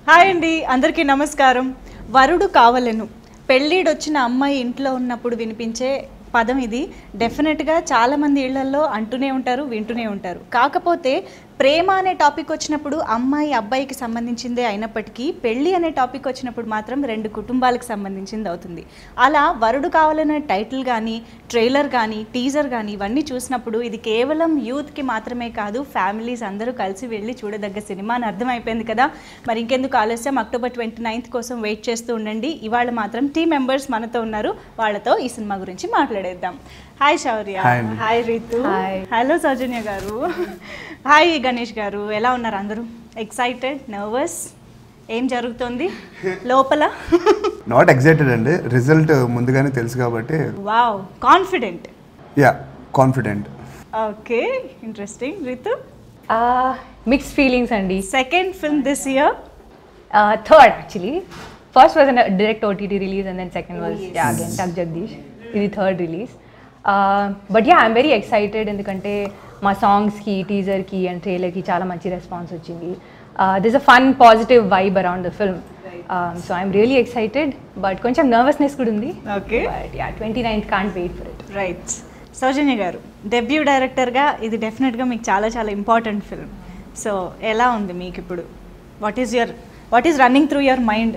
Hi అండి అందరికీ నమస్కారం వరుడు కావలెను పెళ్ళిడొచ్చిన అమ్మాయి ఇంట్లో ఉన్నప్పుడు వినిపించే పదం ఇది డెఫినెట్గా చాలామంది ఇళ్లలో అంటూనే ఉంటారు వింటూనే ఉంటారు కాకపోతే ప్రేమ అనే టాపిక్ వచ్చినప్పుడు అమ్మాయి అబ్బాయికి సంబంధించిందే అయినప్పటికీ పెళ్ళి అనే టాపిక్ వచ్చినప్పుడు మాత్రం రెండు కుటుంబాలకు సంబంధించింది అవుతుంది అలా వరుడు కావాలనే టైటిల్ కానీ ట్రైలర్ కానీ టీజర్ కానీ ఇవన్నీ చూసినప్పుడు ఇది కేవలం యూత్కి మాత్రమే కాదు ఫ్యామిలీస్ అందరూ కలిసి వెళ్ళి చూడదగ్గ సినిమా అని అర్థమైపోయింది కదా మరి ఇంకెందుకు ఆలస్యం అక్టోబర్ ట్వంటీ నైన్త్ కోసం వెయిట్ చేస్తూ ఉండండి ఇవాళ మాత్రం టీం మెంబర్స్ మనతో ఉన్నారు వాళ్ళతో ఈ సినిమా గురించి మాట్లాడేద్దాం హాయ్ శౌర్య Hi అండి. Hi Ritu Hi. Hello Soujanya garu hi Ganesh గారు ఎలా ఉన్నారు అందరూ ఎక్సైటెడ్ నర్వస్ ఏం జరుగుతుంది లోపల నాట్ ఎగ్జైటెడ్ అండి రిజల్ట్ ముందుగానే తెలుసు కాబట్టి wow confident yeah confident okay interesting Ritu mixed feelings అండి second film this year third actually first was an direct OTT release and then second was yeah again Tuck Jagadish ఇది third release but yeah I'm very excited ఎందుకంటే మా సాంగ్స్కి టీజర్కి and ట్రైలర్కి చాలా మంచి response వచ్చింది this uh fun positive vibe around the film so I'm really excited but కొంచెం nervousness కూడా ఉంది okay but yeah twenty ninth can't wait for it right Soujanya garu debut డైరెక్టర్గా ఇది డెఫినెట్గా మీకు చాలా చాలా ఇంపార్టెంట్ ఫిల్మ్ సో ఎలా ఉంది మీకు ఇప్పుడు what is your what is running through your mind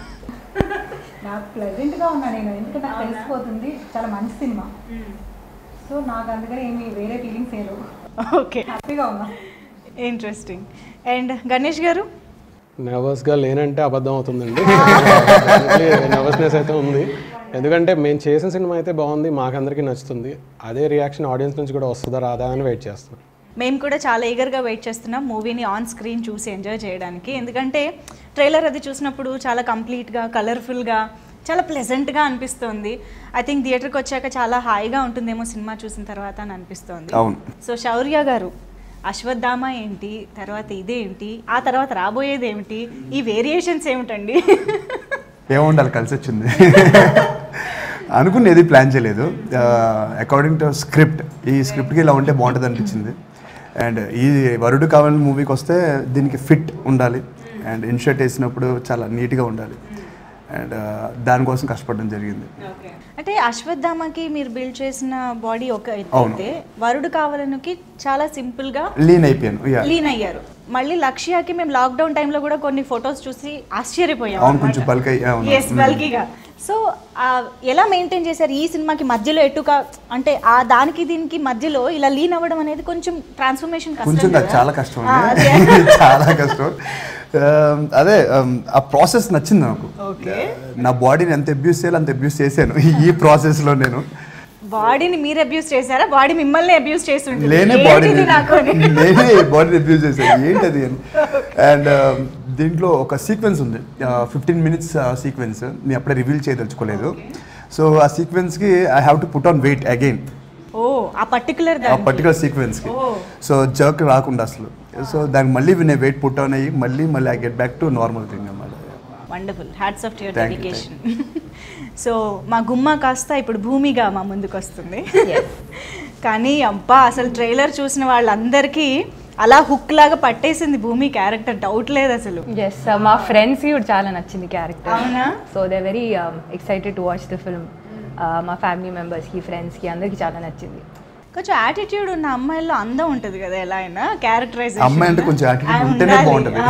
నాకు ప్లెజెంట్గా ఉన్నా నేను ఎందుకంటే నాకు తెలిసిపోతుంది చాలా మంచి సినిమా సో నాకు అందుకని ఏమి వేరే ఫీలింగ్స్ ఏం లేవు ఓకే హ్యాపీగా ఉన్నా ఇంట్రెస్టింగ్ అండ్ గణేష్ గారు నర్వస్గా లేనంటే అబద్ధం అవుతుందండి నర్వస్నెస్ అయితే ఉంది ఎందుకంటే మేము చేసిన సినిమా అయితే బాగుంది మాకందరికీ నచ్చుతుంది అదే రియాక్షన్ ఆడియన్స్ నుంచి కూడా వస్తుందా రాదా అని వెయిట్ చేస్తున్నాం మేము కూడా చాలా ఈగర్గా వెయిట్ చేస్తున్నాం మూవీని ఆన్ స్క్రీన్ చూసి ఎంజాయ్ చేయడానికి ఎందుకంటే ట్రైలర్ అది చూసినప్పుడు చాలా కంప్లీట్గా కలర్ఫుల్గా చాలా ప్లెజెంట్గా అనిపిస్తుంది ఐ థింక్ థియేటర్కి వచ్చాక చాలా హాయిగా ఉంటుందేమో సినిమా చూసిన తర్వాత అని అనిపిస్తోంది అవును సో శౌర్య గారు అశ్వత్థామ ఏంటి తర్వాత ఇదేంటి ఆ తర్వాత రాబోయేది ఏమిటి ఈ వేరియేషన్స్ ఏమిటండి ఏముండాలి కలిసి వచ్చింది అనుకునేది ప్లాన్ చేయలేదు అకార్డింగ్ టు స్క్రిప్ట్ ఈ స్క్రిప్ట్కి ఇలా ఉంటే బాగుంటుంది అనిపించింది అండ్ ఈ వరుడు కావాలని మూవీకి వస్తే దీనికి ఫిట్ ఉండాలి అండ్ ఇన్షర్ట్ వేసినప్పుడు చాలా నీట్గా ఉండాలి అండ్ దానికోసం కష్టపడడం జరిగింది అంటే అశ్వత్థామకి మీరు బిల్డ్ చేసిన బాడీ ఒక ఎత్తు అవును. అయితే వరుడు కావాలనుకి చాలా సింపుల్గా లీన్ అయిపోయాను యా లీన్ అయ్యారు మళ్ళీ లక్ష్యాకి మేము లాక్డౌన్ టైంలో కూడా కొన్ని ఫొటోస్ చూసి ఆశ్చర్యపోయాం అవును కొంచెం బల్క్ అయ్యి అవును ఎస్ బల్కీగా సో ఎలా మెయింటైన్ చేశారు ఈ సినిమాకి మధ్యలో ఎటుక అంటే ఆ దానికి దీనికి మధ్యలో ఇలా లీన్ అవ్వడం అనేది కొంచెం ట్రాన్స్ఫర్మేషన్ కొంచెం కాదు, చాలా కష్టం అండి చాలా కష్టం Um, అదే um, ఆ ప్రాసెస్ నచ్చింది నాకు Okay. నా బాడీని ఎంత అబ్యూస్ చేయాలి అంత అబ్యూస్ చేశాను ఈ ప్రాసెస్లో నేను బాడీని మీరు అబ్యూస్ చేశారా బాడీ మిమ్మల్ని అబ్యూస్ చేసి ఉంటుంది. లేనే ఏంటిది బాడీని నాకు అని? నేనే బాడీని అబ్యూస్ చేశాను ఏంటది అని అండ్ దీంట్లో ఒక సీక్వెన్స్ ఉంది ఫిఫ్టీన్ మినిట్స్ సీక్వెన్స్ నేను అప్పుడే రివీల్ చేయదలుచుకోలేదు సో ఆ సీక్వెన్స్కి I have to put on weight again oh uh particular uh particular సీక్వెన్స్కి Oh. సో జర్క్ రాకుండా అసలు సో దానికి మళ్ళీ నేను వెయిట్ పుట్ ఆన్ అయ్యి మళ్ళీ మళ్ళీ I get back to normal thing అన్నమాట wonderful hats off your Thank you, dedication so మా గుమ్మ కాస్త ఇప్పుడు భూమిగా మా ముందుకు వస్తుంది కానీ అబ్బా అసలు ట్రైలర్ చూసిన వాళ్ళందరికీ అలా హుక్ లాగా పట్టేసింది భూమి క్యారెక్టర్ డౌట్ లేదు అసలు ఎస్ మా ఫ్రెండ్స్కి కూడా చాలా నచ్చింది క్యారెక్టర్ అవునా so they very excited to watch the film మా ఫ్యామిలీ మెంబర్స్కి ఫ్రెండ్స్కి అందరికీ చాలా నచ్చింది కొంచెం యాటిట్యూడ్ ఉన్న అమ్మాయిల్లో అందం ఉంటుంది కదా ఎలా అయినా క్యారెక్టరైజేషన్ అమ్మాయి అంటే కొంచెం attitude ఉంటేనే బాగుంటది.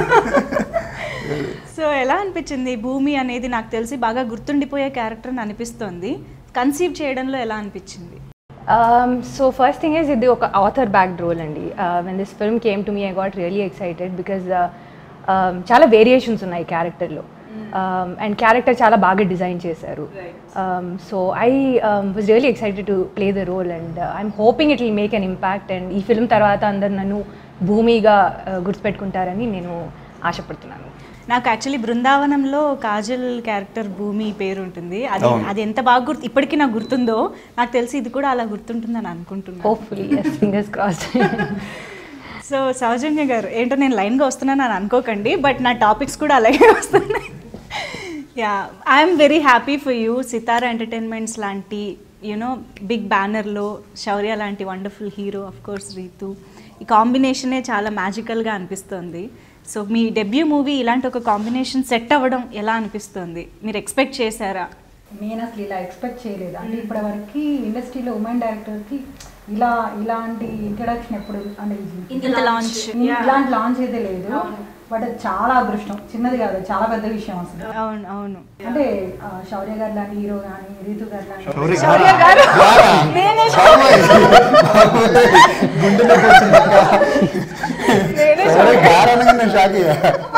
సో ఎలా అనిపించింది భూమి అనేది నాకు తెలిసి బాగా గుర్తుండిపోయే క్యారెక్టర్ అని అనిపిస్తోంది కన్సీవ్ చేయడంలో ఎలా అనిపించింది సో ఫస్ట్ థింగ్ ఇస్ ఇది ఒక ఆథర్ బ్యాక్డ్ రోల్ అండి when this film came to me I got really excited because చాలా వేరియేషన్స్ ఉన్నాయి క్యారెక్టర్లో అండ్ క్యారెక్టర్ చాలా బాగా డిజైన్ చేశారు so I was really excited to play the role and I'm hoping it will make an impact and ఈ film తర్వాత అందరు నన్ను భూమిగా uh, గుర్తుపెట్టుకుంటారని నేను ఆశపడుతున్నాను నాకు యాక్చువల్లీ బృందావనంలో కాజల్ క్యారెక్టర్ భూమి పేరు ఉంటుంది అది అవును. అది ఎంత బాగా గుర్తు ఇప్పటికీ నాకు గుర్తుందో నాకు తెలిసి ఇది కూడా అలా గుర్తుంటుందని అనుకుంటున్నాను hopefully yes fingers crossed so Soujanya garu ఏంటో నేను లైన్గా వస్తున్నాను అని అనుకోకండి బట్ నా టాపిక్స్ కూడా అలాగే వస్తున్నాయి yeah I'm very happy for you Sithara Entertainments లాంటి యూనో బిగ్ బ్యానర్లో శౌర్య లాంటి wonderful hero of course Ritu ఈ కాంబినేషనే చాలా మ్యాజికల్గా అనిపిస్తుంది సో మీ డెబ్యూ మూవీ ఇలాంటి ఒక కాంబినేషన్ సెట్ అవ్వడం ఎలా అనిపిస్తుంది మీరు ఎక్స్పెక్ట్ చేశారా నేను అసలు ఇలా ఎక్స్పెక్ట్ చేయలేదు అంటే ఇప్పటి వరకు ఇండస్ట్రీలో ఉమెన్ డైరెక్టర్కి ఇలా ఇలాంటి ఇంట్రడక్షన్ ఎప్పుడు అంటే ఇంత launch, yeah. ఇలాంటి లాంచ్ అయితే లేదు బట్ అది చాలా అదృష్టం చిన్నది కాదు చాలా పెద్ద విషయం అసలు అవును అవును అంటే ఆ, శౌర్య గారు లాంటి హీరో కానీ రీతు గారు లాంటి శౌర్య శౌర్య గారు నేనే నేనే షాక్ అయ్యా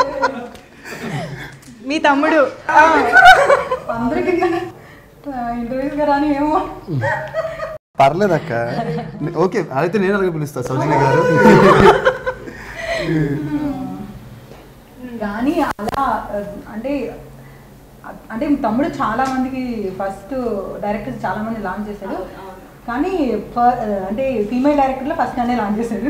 మీ తమ్ముడు అందరికీ ఇంటర్వ్యూస్ గారు అని ఏమో పర్లేదు అక్క ఓకే అయితే నేను అలాగే పిలుస్తా సౌజన్య గారు కానీ అలా ఆ, అంటే అంటే తమ్ముడు చాలా మందికి ఫస్ట్ డైరెక్టర్స్ చాలా మంది లాంచ్ చేశాడు కానీ ఫ- అంటే ఫీమేల్ డైరెక్టర్లో ఫస్ట్ నన్నే లాంచ్ చేశాడు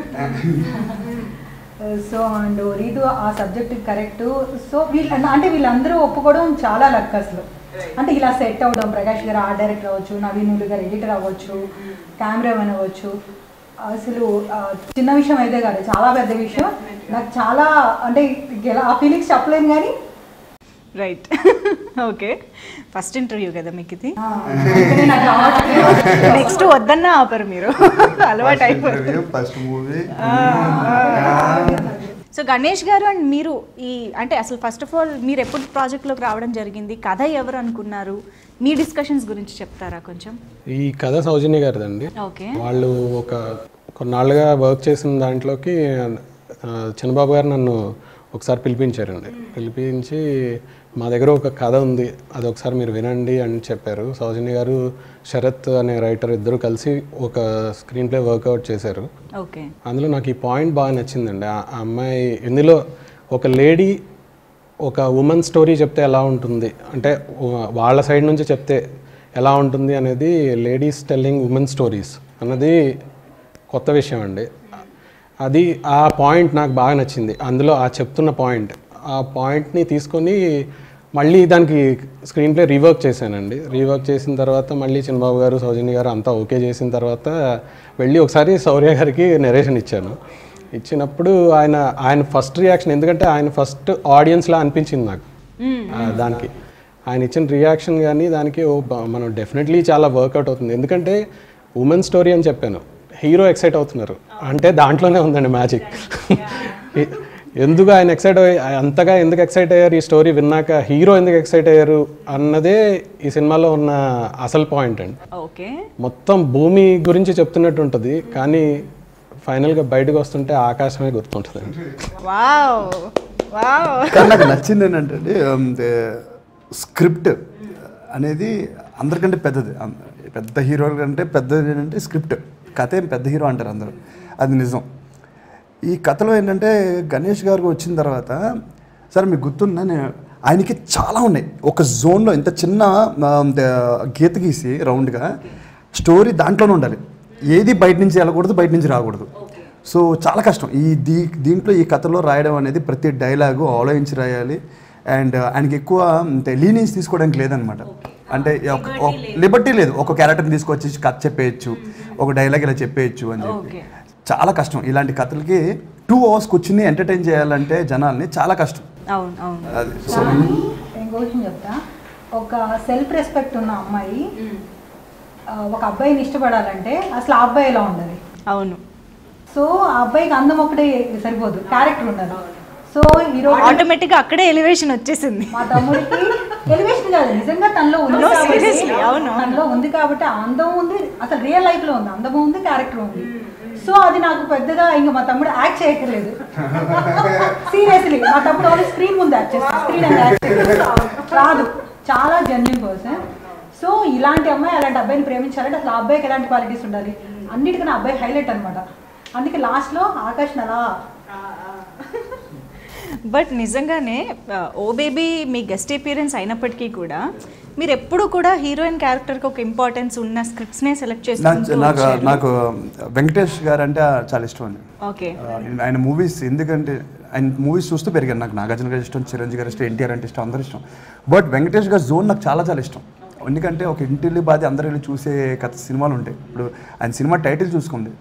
so and Ritu uh subject correct so వీళ్ళు అంటే వీళ్ళందరూ ఒప్పుకోవడం చాలా లక్ అసలు అంటే ఇలా సెట్ అవ్వడం ప్రకాష్ గారు ఆర్ట్ డైరెక్టర్ అవ్వచ్చు నవీనులు గారు ఎడిటర్ అవ్వచ్చు కెమెరామెన్ అవ్వచ్చు అసలు ఆ, చిన్న విషయం అయితే కాదు చాలా పెద్ద విషయం నాకు చాలా అంటే ఎలా- ఆ ఫీలింగ్స్ చెప్పలేను కానీ రైట్ ఓకే ఫస్ట్ ఇంటర్వ్యూ కదా మీకు ఇది ఆ, అందుకనే నాకు రావట్లేదు. నెక్స్ట్ వద్దన్నా ఆపరు మీరు అలవాటు అయిపోతుంది ఫస్ట్ మూవీ సో గణేష్ గారు అండ్ మీరు ఈ అంటే అసలు ఫస్ట్ ఆఫ్ ఆల్ మీరు ఎప్పుడు ప్రాజెక్ట్లోకి రావడం జరిగింది కథ ఎవరు అనుకున్నారు మీ డిస్కషన్స్ గురించి చెప్తారా కొంచెం ఈ కథ సౌజన్య గారిదండి ఓకే వాళ్ళు ఒక కొన్నాళ్ళుగా వర్క్ చేసిన దాంట్లోకి ఆ, చిన్నబాబు గారు నన్ను ఒకసారి పిలిపించారండి పిలిపించి మా దగ్గర ఒక కథ ఉంది అది ఒకసారి మీరు వినండి అని చెప్పారు సౌజన్య గారు శరత్ అనే రైటర్ ఇద్దరు కలిసి ఒక స్క్రీన్ ప్లే వర్కౌట్ చేశారు ఓకే అందులో నాకు ఈ పాయింట్ బాగా నచ్చిందండి ఆ ఆ అమ్మాయి ఇందులో ఒక లేడీ ఒక ఉమెన్ స్టోరీ చెప్తే ఎలా ఉంటుంది అంటే వా- వాళ్ళ సైడ్ నుంచి చెప్తే ఎలా ఉంటుంది అనేది లేడీస్ టెల్లింగ్ ఉమెన్ స్టోరీస్ అన్నది కొత్త విషయం అండి అది ఆ పాయింట్ నాకు బాగా నచ్చింది అందులో ఆ చెప్తున్న పాయింట్ ఆ పాయింట్ని తీసుకొని మళ్ళీ దానికి స్క్రీన్ ప్లే రీవర్క్ చేశానండి రీవర్క్ చేసిన తర్వాత మళ్ళీ చిన్నబాబు గారు సౌజన్య గారు అంతా ఓకే చేసిన తర్వాత వెళ్ళి ఒకసారి శౌర్య గారికి నెరేషన్ ఇచ్చాను ఇచ్చినప్పుడు ఆయన ఆయన ఫస్ట్ రియాక్షన్ ఎందుకంటే ఆయన ఫస్ట్ ఆడియన్స్లా అనిపించింది నాకు ఆ, దానికి ఆయన ఇచ్చిన రియాక్షన్ కానీ దానికి ఓ బ- మనం డెఫినెట్లీ చాలా వర్కౌట్ అవుతుంది ఎందుకంటే ఉమెన్ స్టోరీ అని చెప్పాను హీరో ఎక్సైట్ అవుతున్నారు అంటే దాంట్లోనే ఉందండి మ్యాజిక్ ఎందుకు ఆయన ఎక్సైట్ అయ్యి అంతగా ఎందుకు ఎక్సైట్ అయ్యారు ఈ స్టోరీ విన్నాక హీరో ఎందుకు ఎక్సైట్ అయ్యారు అన్నదే ఈ సినిమాలో ఉన్న అసలు పాయింట్ అండి ఓకే మొత్తం భూమి గురించి చెప్తున్నట్టు ఉంటుంది కానీ ఫైనల్గా బయటకు వస్తుంటే ఆకాశమే గుర్తుంటుందండి వావ్ వావ్ కానీ నాకు నచ్చింది ఏంటంటే స్క్రిప్ట్ అనేది అందరికంటే పెద్దది అం- పెద్ద హీరోల కంటే పెద్దది ఏంటంటే స్క్రిప్ట్ కథ ఏం పెద్ద హీరో అంటారు అందరూ అది నిజం ఈ కథలో ఏంటంటే గణేష్ గారికి వచ్చిన తర్వాత సరే మీకు గుర్తుందా నేను ఆయనకి చాలా ఉన్నాయి ఒక జోన్లో ఇంత చిన్న ఆ, గీత గీసి రౌండ్గా స్టోరీ దాంట్లోనే ఉండాలి ఏది బయట నుంచి వెళ్ళకూడదు బయట నుంచి రాకూడదు సో చాలా కష్టం ఈ దీ దీంట్లో ఈ కథలో రాయడం అనేది ప్రతి డైలాగు ఆలోచించి రాయాలి అండ్ ఆయనకి ఎక్కువ లీనియన్స్ తీసుకోవడానికి లేదనమాట అంటే లిబర్టీ లేదు ఒక క్యారెక్టర్ని తీసుకొచ్చి కథ చెప్పేయచ్చు ఒక డైలాగ్ ఇలా చెప్పేయచ్చు అని చెప్పి ఓకే చాలా కష్టం ఇలాంటి కథలకి టూ అవర్స్ కూర్చుని ఎంటర్టైన్ చేయాలంటే జనాల్ని చాలా కష్టం అవును అవును అది సో కానీ ఇంకో విషయం చెప్తా ఒక సెల్ఫ్ రెస్పెక్ట్ ఉన్న అమ్మాయి ఆ, ఒక అబ్బాయిని ఇష్టపడాలంటే అసలు ఆ అబ్బాయి ఎలా ఉండాలి అవును సో ఆ అబ్బాయికి అందం ఒకటే సరిపోదు క్యారెక్టర్ ఉండాలి సో ఈరోజు ఆటోమేటిక్గా అక్కడే ఎలివేషన్ వచ్చేసింది మా తమ్ముడికి ఎలివేషన్ కాదు నిజంగా తనలో ఉంది No, కాబట్టి- seriously, అవును, అవును. తనలో ఉంది కాబట్టి ఆ అందం ఉంది అసలు రియల్ లైఫ్ లో ఉంది అందం ఉంది క్యారెక్టర్ ఉంది సో అది నాకు పెద్దగా ఇంకా మా తమ్ముడు యాక్ట్ చేయక్కర్లేదు సీరియస్లీ మా తమ్ముడు ఓన్లీ స్క్రీన్ ముందు యాక్ట్ చేస్తాడు స్క్రీన్ అండ్ యాక్ట్ రాదు చాలా జెన్యున్ పర్సన్ సో ఇలాంటి అమ్మాయి అలాంటి అబ్బాయిని ప్రేమించాలంటే అసలు ఆ అబ్బాయికి ఎలాంటి క్వాలిటీస్ ఉండాలి అన్నిటికన్నా అబ్బాయి హైలైట్ అనమాట అందుకే లాస్ట్లో ఆకాష్ అలా బట్ నిజంగానే ఆ, ఓ బేబీ మీ గెస్ట్ అపీరెన్స్ అయినప్పటికీ కూడా మీరు ఎప్పుడు కూడా హీరోయిన్ క్యారెక్టర్కి ఒక ఇంపార్టెన్స్ ఉన్న స్క్రిప్ట్స్నే సెలెక్ట్ నాకు నాకు నాకు వెంకటేష్ గారు అంటే చాలా ఇష్టం అండి ఓకే ఆ, ఆయన మూవీస్ ఎందుకంటే ఆయన మూవీస్ చూస్తూ పెరిగాను నాకు నాగార్జున గారి ఇష్టం చిరంజీవి గారి ఇష్టం ఎన్టీఆర్ అంటే ఇష్టం అందరి ఇష్టం బట్ వెంకటేష్ గారి జోన్ నాకు చాలా చాలా ఇష్టం ఎందుకంటే ఒక ఇంటిల్లి బాధి అందరూ వెళ్ళి చూసే కథ సినిమాలు ఉంటాయి ఇప్పుడు ఆయన సినిమా టైటిల్ చూసుకోండి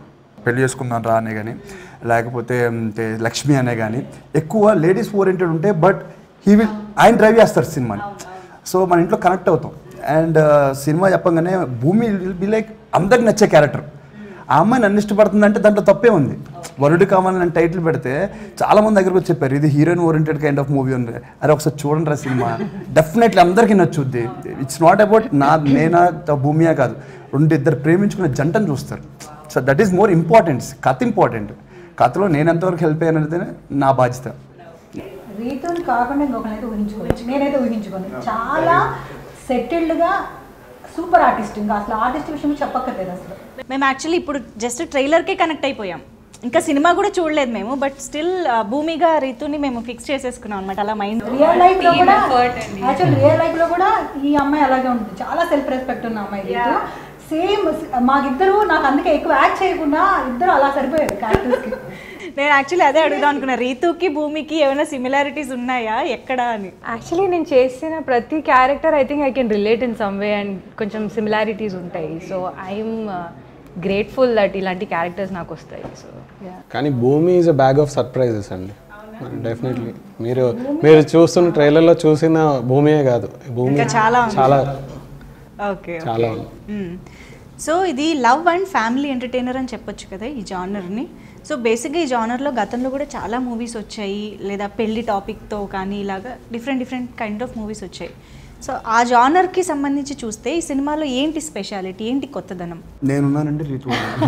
పెళ్లి చేసుకుందాం రా అనే కానీ లేకపోతే అంటే లక్ష్మి అనే కానీ ఎక్కువ లేడీస్ ఓరియంటెడ్ ఉంటే బట్ హీ విల్ ఆయన డ్రైవ్ చేస్తారు సినిమాని సో మన ఇంట్లో కనెక్ట్ అవుతాం అండ్ సినిమా చెప్పగానే భూమి విల్ బి లైక్ అందరికి నచ్చే క్యారెక్టర్ ఆ అమ్మాయి నన్ను ఇష్టపడుతుందంటే దాంట్లో తప్పే ఉంది వరుడు కావాలని టైటిల్ పెడితే చాలా మంది దగ్గరకు వచ్చి చెప్పారు ఇది heroine oriented kind of movie ఉంది అరే ఒకసారి చూడండి రా సినిమా డెఫినెట్లీ అందరికీ నచ్చుద్ది ఇట్స్ నాట్ అబౌట్ నా నేనా త- భూమియా కాదు రెండు ఇద్దరు ప్రేమించుకున్న జంటను చూస్తారు so that is more important కథ ఇంపార్టెంట్ కథలో నేను ఎంతవరకు హెల్ప్ అయ్యాను అనేది నా బాధ్యత రీతుని కాకుండా ఇంకొకనైతే ఊహించుకోవచ్చు నేనైతే ఊహించుకోను చాలా సెటిల్డ్గా సూపర్ ఆర్టిస్ట్ ఇంకా అసలు ఆర్టిస్ట్ విషయం చెప్పక్కర్లేదు అసలు మేము యాక్చువల్లీ ఇప్పుడు జస్ట్ ట్రైలర్కే కనెక్ట్ అయిపోయాం ఇంకా సినిమా కూడా చూడలేదు మేము బట్ స్టిల్ భూమిగా రీతుని మేము ఫిక్స్ చేసేసుకున్నాం అనమాట అలా మైండ్ రియల్ లైఫ్ లో కూడా యాక్చువల్ రియల్ లైఫ్ లో కూడా ఈ అమ్మాయి అలాగే ఉంటుంది చాలా సెల్ఫ్ రెస్పెక్ట్ ఉన్న అమ్మాయి రీతు సేమ్ మాకిద్దరు నాకు అందుకే ఎక్కువ యాక్ట్ చేయకుండా ఇద్దరు అలా సరిపోయారు క్యారెక్టర్స్ కి నేను యాక్చువల్లీ అదే అడుగుదాం అనుకున్నా రీతుకి భూమికి ఏమైనా సిమిలారిటీస్ ఉన్నాయా ఎక్కడ అని యాక్చువల్లీ నేను చేసిన ప్రతి character I think I can relate in some way and కొంచెం సిమిలారిటీస్ ఉంటాయి సో ఐఎమ్ గ్రేట్ఫుల్ దట్ ఇలాంటి క్యారెక్టర్స్ నాకు వస్తాయి సో కానీ Bhoomi is a bag of surprises అండి డెఫినెట్లీ మీరు మీరు చూస్తున్న ట్రైలర్లో చూసిన భూమియే కాదు భూమి ఇంకా చాలా ఉంది. చాలా ఓకే చాలా ఉంది సో ఇది లవ్ అండ్ ఫ్యామిలీ ఎంటర్టైనర్ అని చెప్పొచ్చు కదా ఈ జానర్ని సో బేసిక్గా ఈ జానర్లో గతంలో కూడా చాలా మూవీస్ వచ్చాయి లేదా పెళ్లి టాపిక్తో కానీ ఇలాగా different different kind of movies వచ్చాయి సో ఆ జానర్కి సంబంధించి చూస్తే ఈ సినిమాలో ఏంటి స్పెషాలిటీ ఏంటి కొత్తదనం నేనున్నానండి రీతు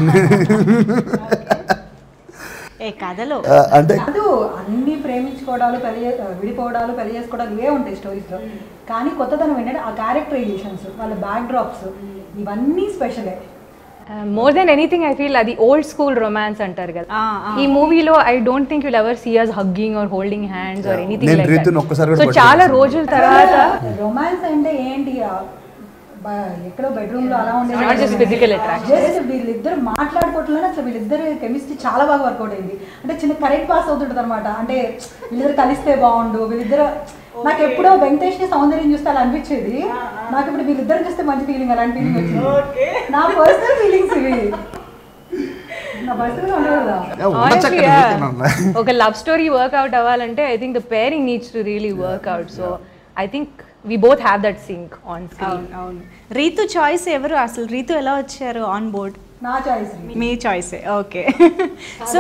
ఏ కథలో ఆ, అంటే కాదు అన్ని ప్రేమించుకోవడాలు పెళ్లి చే- విడిపోవడాలు పెళ్లి చేసుకోవడాలు ఇవే ఉంటాయి స్టోరీస్ లో కానీ కొత్తదనం ఏంటంటే ఆ క్యారెక్టరైజేషన్స్ వాళ్ళ బ్యాక్ డ్రాప్స్ ఇవన్నీ స్పెషలే more than anything I feel అది ఓల్డ్ స్కూల్ రొమాన్స్ అంటారు కదా ఆ, ఆ. ఈ మూవీలో I don't think you'll ever see us hugging or holding hands or Yeah. Anything నేను లైక్ రీతుని ఒక్కసారి కూడా సో చాలా పట్టుకోలేదు. రోజుల తర్వాత రొమాన్స్ అంటే ఏంటి ఆ బ- ఎక్కడో బెడ్రూమ్ లో అలా ఉండే Not just physical attraction. Just వీళ్ళిద్దరు మాట్లాడుకోవట్లోనే అసలు వీళ్ళిద్దరు కెమిస్ట్రీ చాలా బాగా వర్కౌట్ అయింది అంటే చిన్న కరెక్ట్ పాస్ అవుతుంటది అనమాట అంటే వీళ్ళిద్దరు కలిస్తే బాగుండు వీళ్ళిద్దరు నాకు ఎప్పుడో వెంకటేష్ ని సౌందర్యం చూస్తే అలా అనిపించేది నాకు ఇప్పుడు వీళ్ళిద్దరు చూస్తే మంచి ఫీలింగ్ అలాంటి ఫీలింగ్ వచ్చింది నా పర్సనల్ ఫీలింగ్స్ ఇవి నా పర్సనల్ ఉండదు కదా యా, ఉన్న Honestly, చక్కటి yeah. రీతేనా ఉందా? ఒక లవ్ స్టోరీ వర్క్అవుట్ అవ్వాలంటే I think the pairing needs to really work out so I think we both have that sync on screen అవును అవును రీతు చాయిస్ ఎవరు అసలు రీతు ఎలా వచ్చారు ఆన్ బోర్డ్ నా చాయిస్ మీ చాయిసే ఓకే సో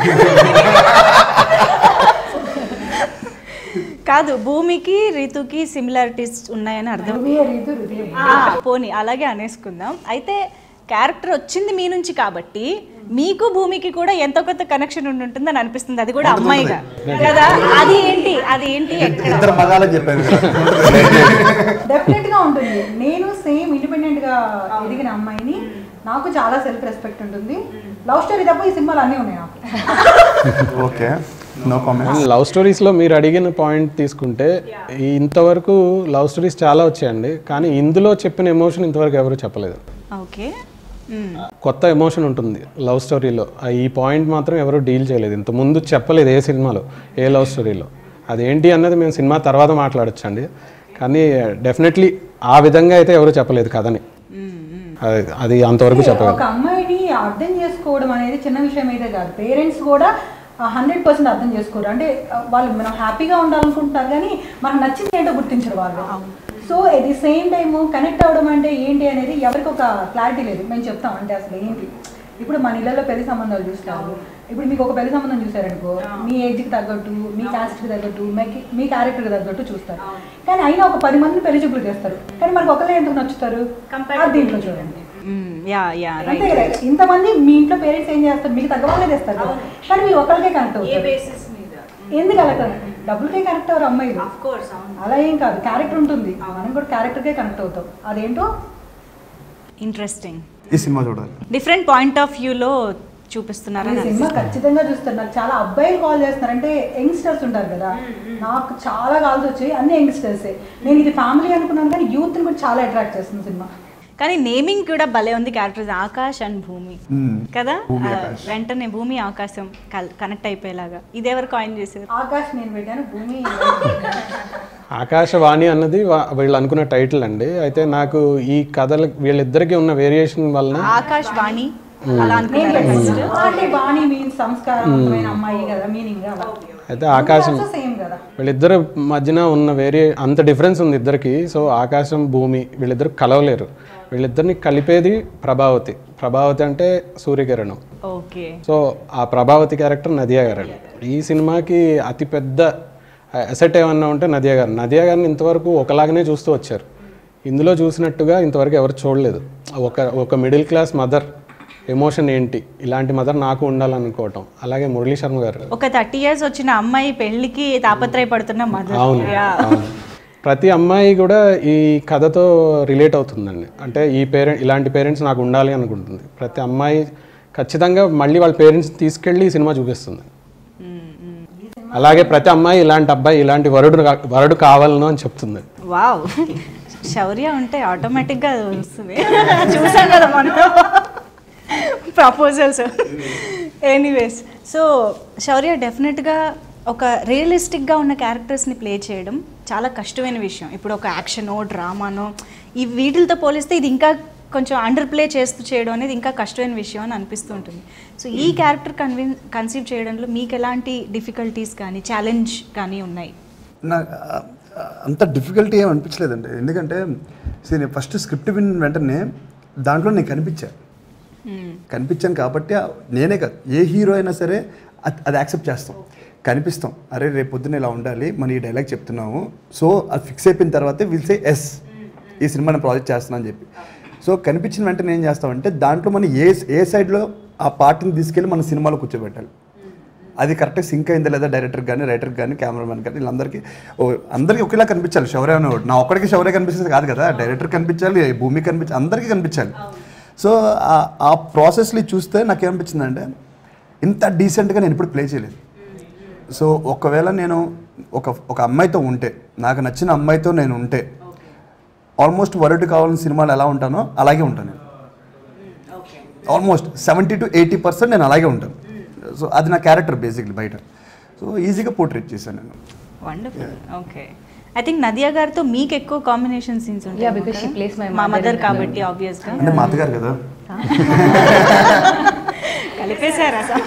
కాదు భూమికి రీతుకి సిమిలారిటీస్ ఉన్నాయని అర్థం రీతు రుది ఆ, పోనీ అలాగే అనేసుకుందాం అయితే క్యారెక్టర్ వచ్చింది మీ నుంచి కాబట్టి మీకు భూమికి కూడా ఎంతో కొంత కనెక్షన్ ఉండి ఉంటుందని అనిపిస్తుంది అది కూడా అమ్మాయిగా కదా అది ఏంటి అది ఏంటి ఎక్కడ ఇద్దరు మగాలని చెప్పాను డెఫినెట్ గా ఉంటుంది నేను సేమ్ ఇండిపెండెంట్ గా ఎదిగిన అమ్మాయిని నాకు చాలా సెల్ఫ్ రెస్పెక్ట్ ఉంటుంది లవ్ స్టోరీ తప్ప ఈ సినిమాలు అన్నీ ఉన్నాయి నాకు ఓకే నో కామెంట్ లవ్ స్టోరీస్లో మీరు అడిగిన పాయింట్ తీసుకుంటే ఈ ఇంతవరకు లవ్ స్టోరీస్ చాలా వచ్చాయండి కానీ ఇందులో చెప్పిన ఎమోషన్ ఇంతవరకు ఎవరు చెప్పలేదు ఓకే కొత్త ఎమోషన్ ఉంటుంది లవ్ స్టోరీలో ఆ ఈ పాయింట్ మాత్రం ఎవరు డీల్ చేయలేదు ఇంత ముందు చెప్పలేదు ఏ సినిమాలో ఏ లవ్ స్టోరీలో అదేంటి అన్నది మేము సినిమా తర్వాత మాట్లాడొచ్చండి కానీ డెఫినెట్లీ ఆ విధంగా అయితే ఎవరు చెప్పలేదు కథని అది అది అంతవరకు చెప్పగలరు ఒక అమ్మాయిని అర్థం చేసుకోవడం అనేది చిన్న విషయం అయితే కాదు పేరెంట్స్ కూడా హండ్రెడ్ పర్సెంట్ అర్థం చేసుకోరు అంటే ఆ, వాళ్ళు మనం హ్యాపీగా ఉండాలనుకుంటున్నారు కానీ మనకు నచ్చింది ఏంటో గుర్తించరు వాళ్ళు so at the same time connect అవ్వడం అంటే ఏంటి అనేది ఎవరికి ఒక క్లారిటీ లేదు మేము చెప్తాం అంటే అసలు ఏంటి ఇప్పుడు మన ఇళ్ళలో పెళ్లి సంబంధాలు చూస్తారు ఇప్పుడు మీకు ఒక పెళ్లి సంబంధం చూసారనుకో మీ ఏజ్కి తగ్గట్టు మీ కాస్ట్కి తగ్గట్టు మీ- మీ క్యారెక్టర్కి తగ్గట్టు చూస్తారు కానీ అయినా ఒక పది మందిని పెళ్లి చూపులు చేస్తారు కానీ మనకు ఒకళ్ళే ఎందుకు నచ్చుతారు అది దీంట్లో చూడండి యా యా అంతే రైట్ కదా ఇంతమంది మీ ఇంట్లో పేరెంట్స్ ఏం చేస్తారు మీకు తగ్గ వాళ్ళే తెస్తారు కదా కానీ మీరు ఒకరికే కనెక్ట్ అవుతారు ఎందుకు అలా కనెక్ట్ డబ్బులకే కనెక్ట్ అవ్వరు అమ్మాయిలు అలా ఏం కాదు క్యారెక్టర్ ఉంటుంది మనం కూడా క్యారెక్టర్కే కనెక్ట్ అవుతాం అదేంటో ఇంట్రెస్టింగ్ ఈ సినిమా చూడాలి డిఫరెంట్ పాయింట్ ఆఫ్ వ్యూలో చూపిస్తున్నారని ఈ సినిమా ఖచ్చితంగా చూస్తారు నాకు చాలా అబ్బాయిలు కాల్ చేస్తున్నారు అంటే యంగ్స్టర్స్ ఉంటారు కదా నాకు చాలా కాల్స్ వచ్చాయి అన్ని యంగ్స్టర్సే నేను ఇది ఫ్యామిలీ అనుకున్నాను కానీ యూత్ని కూడా చాలా అట్రాక్ట్ చేస్తుంది సినిమా కానీ నేమింగ్ కూడా భలే ఉంది characters Akash and Bhoomi Hmm. కదా భూమి, ఆ, ఆకాష్. వెంటనే భూమి ఆకాశం కనెక్ట్ అయిపోయేలాగా ఇది ఎవరు కాయిన్ చేశారు ఆకాష్ నేను పెట్టాను భూమి ఆకాశవాణి అన్నది వా- వీళ్ళు అనుకున్న టైటిల్ అండి అయితే నాకు ఈ కథలు వీళ్ళిద్దరికి ఉన్న వేరియేషన్ వలన ఆకాశ్ వాణి అలా అనుకున్నారా first? అంటే బాణి మీన్స్ సంస్కారవంతమైన అమ్మాయి కదా మీనింగ్ అలా అయితే ఆకాశం సేమ్ కదా వీళ్ళిద్దరు మధ్యన ఉన్న వేరే అంత డిఫరెన్స్ ఉంది ఇద్దరికి సో ఆకాశం భూమి వీళ్ళిద్దరు కలవలేరు వీళ్ళిద్దరిని కలిపేది ప్రభావతి ప్రభావతి అంటే సూర్యకిరణం ఓకే సో ఆ ప్రభావతి క్యారెక్టర్ నదియా గారు ఈ సినిమాకి అతి పెద్ద అసెట్ ఏమన్నా ఉంటే నదియా గారు నదియా గారిని ఇంతవరకు ఒకలాగనే చూస్తూ వచ్చారు ఇందులో చూసినట్టుగా ఇంతవరకు ఎవరు చూడలేదు ఒక ఒక మిడిల్ క్లాస్ మదర్ ఎమోషన్ ఏంటి ఇలాంటి మదర్ నాకు ఉండాలనుకోవటం అలాగే మురళీ శర్మ గారు ఒక థర్టీ ఇయర్స్ వచ్చిన అమ్మాయి పెళ్లికి తాపత్రయపడుతున్న మదర్ అవును అవును ప్రతి అమ్మాయి కూడా ఈ కథతో రిలేట్ అవుతుందండి అంటే ఈ పేరెంట్ ఇలాంటి పేరెంట్స్ నాకు ఉండాలి అనుకుంటుంది ప్రతి అమ్మాయి ఖచ్చితంగా మళ్ళీ వాళ్ళ పేరెంట్స్ తీసుకెళ్ళి ఈ సినిమా చూపిస్తుంది అలాగే ప్రతి అమ్మాయి ఇలాంటి అబ్బాయి ఇలాంటి వరుడు కా- వరుడు కావాలను అని చెప్తుంది వావ్ శౌర్య ఉంటే ఆటోమేటిక్గా వస్తుంది చూసాం కదా మనం ప్రపోజల్స్ ఎనీవేస్ సో శౌర్య డెఫినెట్గా ఒక రియలిస్టిక్గా ఉన్న క్యారెక్టర్స్ని ప్లే చేయడం చాలా కష్టమైన విషయం ఇప్పుడు ఒక యాక్షనో డ్రామానో ఈ వీటితో పోలిస్తే ఇది ఇంకా కొంచెం అండర్ ప్లే చేస్తూ చేయడం అనేది ఇంకా కష్టమైన విషయం అని అనిపిస్తూ ఉంటుంది సో ఈ క్యారెక్టర్ కన్విన్ కన్సీవ్ చేయడంలో మీకు ఎలాంటి డిఫికల్టీస్ కానీ ఛాలెంజ్ కానీ ఉన్నాయి నాకు ఆ, అంత డిఫికల్టీ ఏం అనిపించలేదండి ఎందుకంటే see, నేను ఫస్ట్ స్క్రిప్ట్ విన్న వెంటనే దాంట్లో నేను కనిపించా కనిపించాను కాబట్టి ఆ- నేనే కాదు ఏ హీరో అయినా సరే అది అది యాక్సెప్ట్ చేస్తాం కనిపిస్తాం అరే రేపు పొద్దున్న ఇలా ఉండాలి మన ఈ డైలాగ్ చెప్తున్నాము సో అది ఫిక్స్ అయిపోయిన తర్వాతే విల్ సే ఎస్ ఈ సినిమా నేను ప్రాజెక్ట్ చేస్తున్నా అని చెప్పి సో కనిపించిన వెంటనే ఏం చేస్తామంటే దాంట్లో మనం ఏ ఏ సైడ్లో ఆ పార్ట్ని తీసుకెళ్ళి మన సినిమాలో కూర్చోబెట్టాలి అది కరెక్ట్గా సింక్ అయిందా లేదా డైరెక్టర్ కానీ రైటర్ కానీ కెమెరామెన్ కానీ వీళ్ళందరికీ ఓ అందరికీ ఒకేలా కనిపించాలి శౌర్య అనేవాడు నా ఒక్కడికి శౌర్య కనిపిస్తుంది కాదు కదా డైరెక్టర్ కనిపించాలి భూమి కనిపించాలి అందరికీ కనిపించాలి సో ఆ- ఆ ప్రాసెస్ని చూస్తే నాకేమనిపించిందంటే ఇంత డీసెంట్గా నేను ఇప్పుడు ప్లే చేయలేదు సో ఒకవేళ నేను ఒక ఒక అమ్మాయితో ఉంటే నాకు నచ్చిన అమ్మాయితో నేను ఉంటే ఆల్మోస్ట్ వరల్డ్ కావాలని సినిమాలు ఎలా ఉంటానో అలాగే ఉంటాను నేను almost seventy to eighty percent నేను అలాగే ఉంటాను సో అది నా క్యారెక్టర్ బేసిక్లీ బయట సో ఈజీగా పోర్ట్రేట్ చేశాను నేను wonderful okay I think Nadiya గారితో మీకు ఎక్కువ కాంబినేషన్ సీన్స్ ఉంటాయి Yeah, because she plays my మా mother మదర్ in కాబట్టి ఆబ్వియస్ గా అంటే మా అత్తగారు కదా కలిపేశారు అసలు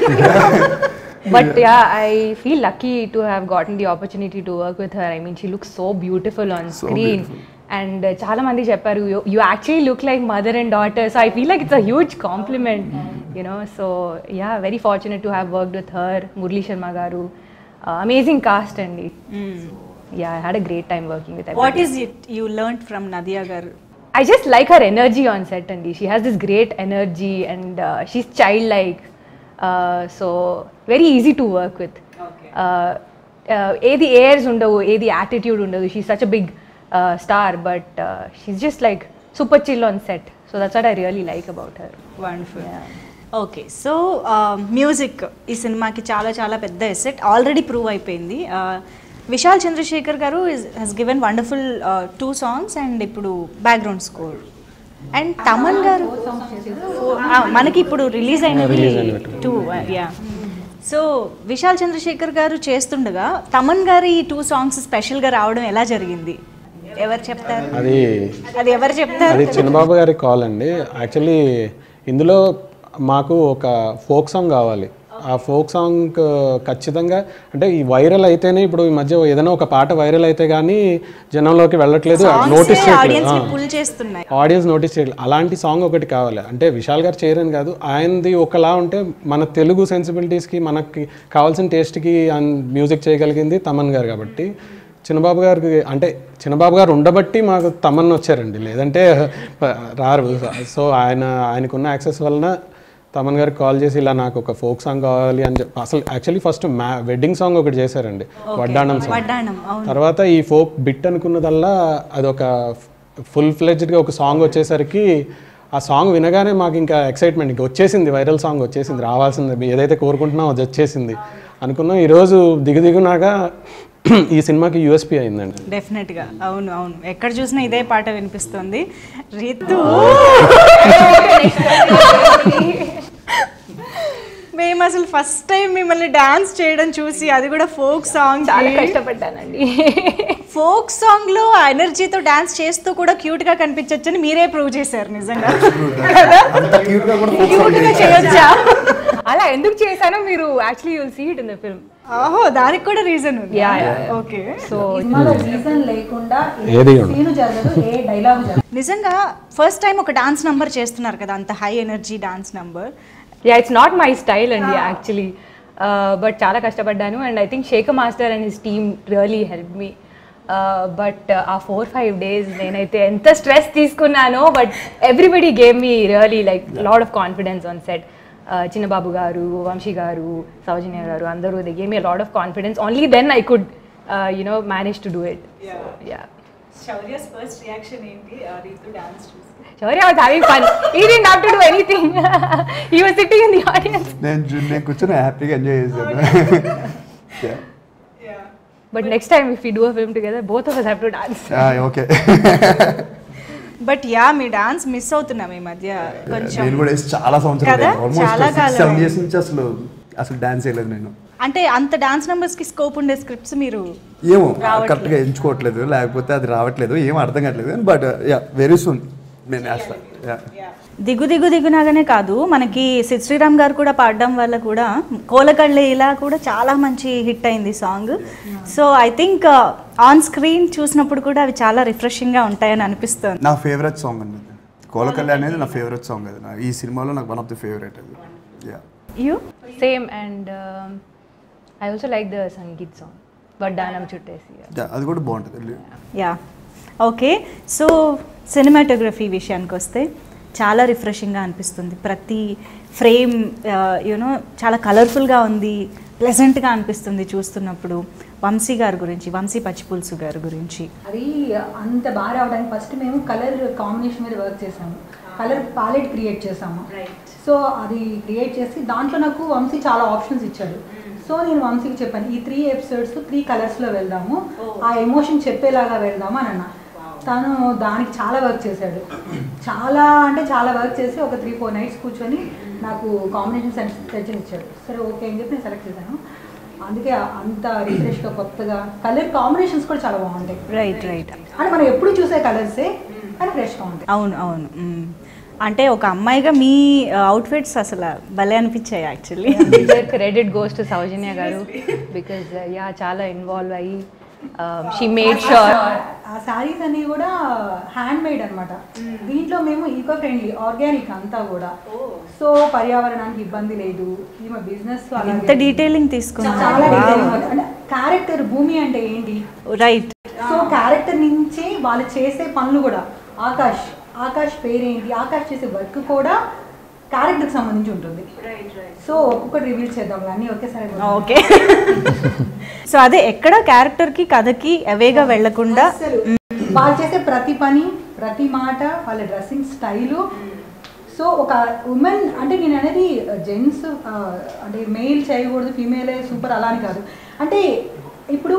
but yeah, I feel lucky to have gotten the opportunity to work with her. I mean, she looks so beautiful on So screen. beautiful. And uh, చాలా మంది చెప్పారు you, you actually look like mother and daughter. So I feel like it's a huge compliment, you know. So yeah, very fortunate to have worked with her, Murli Sharma garu. Uh, amazing cast and yeah, I had a great time working with everybody. What is it you learn from Nadiya garu I just like her energy on set, Andy. She has this great energy and uh, she's childlike. Uh, so, very easy to work with. Uh, uh, ఏది airs ఉండవు ఏది attitude ఉండదు she's such a big uh, star but uh, she's just like super chill on set so that's what I really like about her wonderful okay so music ఈ సినిమాకి చాలా చాలా పెద్ద asset already prove అయిపోయింది Uh, Vishal Chandrasekhar garu he's given wonderful two songs and ఇప్పుడు background score and Thaman garu Ah, మనకి ఇప్పుడు release అయినవి Release అయినవి. Two yeah so Vishal Chandrasekhar garu చేస్తుండగా తమన్ గారి ఈ టూ సాంగ్స్ స్పెషల్గా రావడం ఎలా జరిగింది ఎవరు చెప్తారు అది అది ఎవరు చెప్తారు అది చిన్నబాబు గారి కాల్ అండి యాక్చువల్లీ ఇందులో మాకు ఒక ఫోక్ సాంగ్ కావాలి ఆ ఫోక్ సాంగ్ ఖచ్చితంగా అంటే ఈ వైరల్ అయితేనే ఇప్పుడు ఈ మధ్య ఏదైనా ఒక పాట వైరల్ అయితే కానీ జనంలోకి వెళ్ళట్లేదు నోటీస్ ఆడియన్స్ చేయట్లేదు పుల్ చేస్తున్నాయి ఆడియన్స్ నోటీస్ చేయట్లేదు అలాంటి సాంగ్ ఒకటి కావాలి అంటే విశాల్ గారు చేయరని కాదు ఆయనది ఒకలా ఉంటే మన తెలుగు సెన్సిబిలిటీస్కి మనకి కావాల్సిన టేస్ట్కి మ్యూజిక్ చేయగలిగింది తమన్ గారు కాబట్టి చిన్నబాబు గారికి అంటే చిన్నబాబు గారు ఉండబట్టి మాకు తమన్ వచ్చారండి లేదంటే ప- రారు సో ఆయన ఆయనకున్న యాక్సెస్ వలన తమన్ గారికి కాల్ చేసి ఇలా నాకు ఒక ఫోక్ సాంగ్ కావాలి అని చెప్పి అసలు యాక్చువల్లీ ఫస్ట్ మ్యా వెడ్డింగ్ సాంగ్ ఒకటి చేశారండి వడ్డాణం సాంగ్ వడ్డాణం అవును తర్వాత ఈ ఫోక్ బిట్ అనుకున్నదల్లా అదొక ఫుల్ ఫ్లెడ్జ్డ్గా ఒక సాంగ్ వచ్చేసరికి ఆ సాంగ్ వినగానే మాకు ఇంకా ఎక్సైట్మెంట్ ఇంకా వచ్చేసింది వైరల్ సాంగ్ వచ్చేసింది రావాల్సింది ఏదైతే కోరుకుంటున్నామో అది వచ్చేసింది అనుకున్నాం ఈరోజు దిగు దిగునాగా ఈ సినిమాకి యూఎస్పీ అయిందండి డెఫినెట్గా అవును అవును ఎక్కడ చూసినా ఇదే పాట వినిపిస్తుంది రితు మేము అసలు ఫస్ట్ టైం మిమ్మల్ని డాన్స్ చేయడం చూసి అది కూడా ఫోక్ సాంగ్ చాలా కష్టపడ్డానండి ఫోక్ సాంగ్ లో ఆ ఎనర్జీతో డాన్స్ చేస్తూ కూడా క్యూట్ గా కనిపించొచ్చని మీరే ప్రూవ్ చేశారు నిజంగా అంత క్యూట్ గా కూడా folk song క్యూట్ గా చేయించారు. చేయొచ్చా అలా ఎందుకు చేశానో మీరు actually you'll see it in the film ఓహో దానికి కూడా రీజన్ ఉంది Yeah, yeah, yeah. Okay so సినిమాలో రీజన్ లేకుండా ఏది ఉండదు. సీన్ జరగదు ఏ డైలాగ్ జరగదు నిజంగా ఫస్ట్ టైం ఒక డాన్స్ నంబర్ చేస్తున్నారు కదా అంత high energy dance number yeah it's not my style అండి యాక్చువల్లీ బట్ చాలా కష్టపడ్డాను and I think Sekhar master and his team really help me but ఆ ఫోర్ ఫైవ్ డేస్ నేనైతే ఎంత స్ట్రెస్ తీసుకున్నానో but everybody gave me really like lot of confidence on set Chinnababu garu Vamsi garu Soujanya garu అందరూ they gave me lot of confidence only then I could you know manage to do it yeah Shaurya's first reaction ఏంటి Ritu dance చూసి Shaurya was having fun. He didn't have to do anything. he was sitting in the audience. నేను చూ- నేను కూర్చొని హ్యాపీగా enjoy చేశాను Yeah. But next time, if we do a film together, both of us have to dance. Ah, okay but yeah మీ dance miss అవుతున్నాం ఈ మధ్య కొంచెం నేను కూడా వేసి చాలా సంవత్సరాలు కదా? ఆల్మోస్ట్ చాలా సిక్స్ కాలమే. సెవెన్ ఇయర్స్ నుంచి అసలు అసలు డాన్స్ చేయలేదు నేను అంటే అంత డాన్స్ నంబర్స్ కి స్కోప్ ఉండే స్క్రిప్ట్స్ మీరు ఏమో రావట్లేదు. కరెక్ట్గా ఎంచుకోవట్లేదు లేకపోతే అది రావట్లేదు ఏం అర్థం కావట్లేదు బట్ యా వెరీ సూన్ నేను వేస్తాను యా దిగు దిగు దిగునాగానే కాదు మనకి సిద్ శ్రీరామ్ గారు కూడా పాడడం వల్ల కూడా కోలకళ్ళే ఇలా కూడా చాలా మంచి హిట్ అయింది song so I think on screen చూసినప్పుడు కూడా అవి చాలా రిఫ్రెషింగ్గా ఉంటాయని అనిపిస్తుంది నా ఫేవరెట్ సాంగ్ అండి కోలకల్లి అనేది నా ఫేవరెట్ సాంగ్ అది నా ఈ సినిమాలో నాకు వన్ ఆఫ్ ది ఫేవరెట్ అది yeah you Same, and um, I also like the Sangeet song. Vardhanam Chuttesi. అది కూడా బాగుంటుంది యా ఓకే సో సినిమాటోగ్రఫీ విషయానికి వస్తే చాలా రిఫ్రెషింగ్గా అనిపిస్తుంది ప్రతి ఫ్రేమ్ యూనో చాలా కలర్ఫుల్గా ఉంది ప్లెజెంట్గా అనిపిస్తుంది చూస్తున్నప్పుడు వంశీ గారి గురించి వంశీ పచ్చిపులుసు గారి గురించి అది అంత బాగా రావడానికి ఫస్ట్ మేము కలర్ కాంబినేషన్ మీద వర్క్ చేసాము కలర్ పాలెట్ క్రియేట్ చేసాము సో అది క్రియేట్ చేసి దాంట్లో నాకు వంశీ చాలా ఆప్షన్స్ ఇచ్చాడు సో నేను వంశీకి చెప్పాను ఈ త్రీ ఎపిసోడ్స్ త్రీ కలర్స్లో వెళ్దాము ఆ ఎమోషన్ చెప్పేలాగా వెళ్దాము అని అన్నా తను దానికి చాలా వర్క్ చేశాడు చాలా అంటే చాలా వర్క్ చేసి ఒక త్రీ ఫోర్ నైట్స్ కూర్చొని నాకు కాంబినేషన్ సజెషన్ ఇచ్చాడు సరే ఓకే అని చెప్పి నేను సెలెక్ట్ చేశాను అందుకే అంత రిఫ్రెష్గా కొత్తగా కలర్ కాంబినేషన్స్ కూడా చాలా బాగుంటాయి రైట్ రైట్ అంటే మనం ఎప్పుడు చూసే కలర్సే కానీ ఫ్రెష్గా ఉంటాయి అవును అవును మ్మ్. అంటే ఒక అమ్మాయిగా మీ అవుట్ఫిట్స్ అసలు భలే అనిపించాయి actually Major credit goes to Saujanya Garu because uh, yeah, చాలా ఇన్వాల్వ్ అయ్యి షీ మేడ్ షూర్ ఆ శారీస్ అన్ని కూడా హ్యాండ్ మేడ్ అనమాట దీంట్లో మేము ఈకో ఫ్రెండ్లీ ఆర్గానిక్ అంతా కూడా సో పర్యావరణానికి ఇబ్బంది లేదు ఈమె బిజినెస్ ఎంత డీటెయిలింగ్ చాలా తీసుకున్నారు detailing ఉంది. అంటే క్యారెక్టర్ భూమి అంటే ఏంటి రైట్ సో క్యారెక్టర్ నుంచి వాళ్ళు చేసే పనులు కూడా ఆకాష్ ఆకాష్ పేరేంటి ఆకాష్ చేసే వర్క్ కూడా క్యారెక్టర్కి సంబంధించి ఉంటుంది సో ఒక్కొక్కటి రివీల్ చేద్దాం అన్నీ ఒకేసారి ఓకే సో అదే ఎక్కడ క్యారెక్టర్కి కథకి అవేగా వెళ్లకుండా అస్సలు. వాళ్ళు చేసే ప్రతి పని ప్రతి మాట వాళ్ళ డ్రెస్సింగ్ స్టైలు సో ఒక ఉమెన్ అంటే నేను అనేది జెంట్స్ అంటే మెయిల్ చేయకూడదు ఫీమేలే సూపర్ అలా అని కాదు అంటే ఇప్పుడు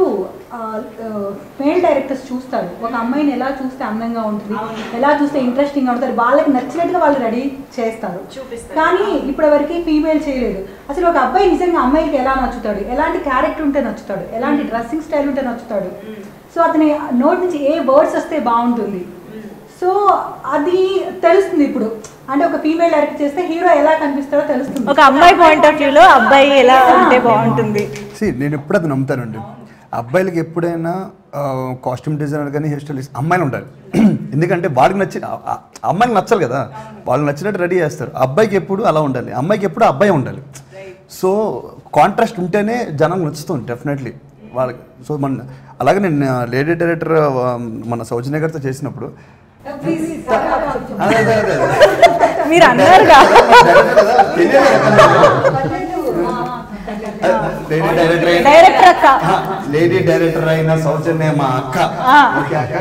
మేల్ డైరెక్టర్స్ చూస్తారు ఒక అమ్మాయిని ఎలా చూస్తే అందంగా ఉంటుంది ఎలా చూస్తే ఇంట్రెస్టింగ్గా ఉంటుంది వాళ్ళకి నచ్చినట్టుగా వాళ్ళు రెడీ చేస్తారు కానీ ఇప్పటివరకు ఫీమేల్ చేయలేదు అసలు ఒక అబ్బాయి నిజంగా అమ్మాయికి ఎలా నచ్చుతాడు ఎలాంటి క్యారెక్టర్ ఉంటే నచ్చుతాడు ఎలాంటి డ్రెస్సింగ్ స్టైల్ ఉంటే నచ్చుతాడు సో అతని నోట్ నుంచి ఏ వర్డ్స్ వస్తే బాగుంటుంది సో అది తెలుస్తుంది ఇప్పుడు అంటే ఒక ఫీమేల్ డైరెక్ట్ చేస్తే హీరో ఎలా కనిపిస్తాడో తెలుస్తుంది ఒక అమ్మాయి పాయింట్ ఆఫ్ వ్యూలో అబ్బాయి ఎలా ఉంటే బాగుంటుంది సి నేను ఎప్పుడు అది నమ్ముతానండి అబ్బాయిలకి ఎప్పుడైనా కాస్ట్యూమ్ డిజైనర్ కానీ హెయిర్ స్టైలిస్ట్ అమ్మాయిలు ఉండాలి ఎందుకంటే వాళ్ళకి నచ్చి ఆ- ఆ అమ్మాయికి నచ్చాలి కదా వాళ్ళకి నచ్చినట్టు రెడీ చేస్తారు అబ్బాయికి ఎప్పుడు అలా ఉండాలి అమ్మాయికి ఎప్పుడు అబ్బాయి ఉండాలి సో కాంట్రాస్ట్ ఉంటేనే జనం నచ్చుతుంది డెఫినెట్లీ వాళ్ళకి సో మన అలాగే నేను లేడీ డైరెక్టర్ మన సౌజన్య గారితో చేసినప్పుడు అదే అదే అదే మీరు అన్నారుగా లేడీ డైరెక్టర్ అయిన- డైరెక్టర్ అక్క ఆ, లేడీ డైరెక్టర్ అయిన సౌజన్య మా అక్క ఓకే అక్క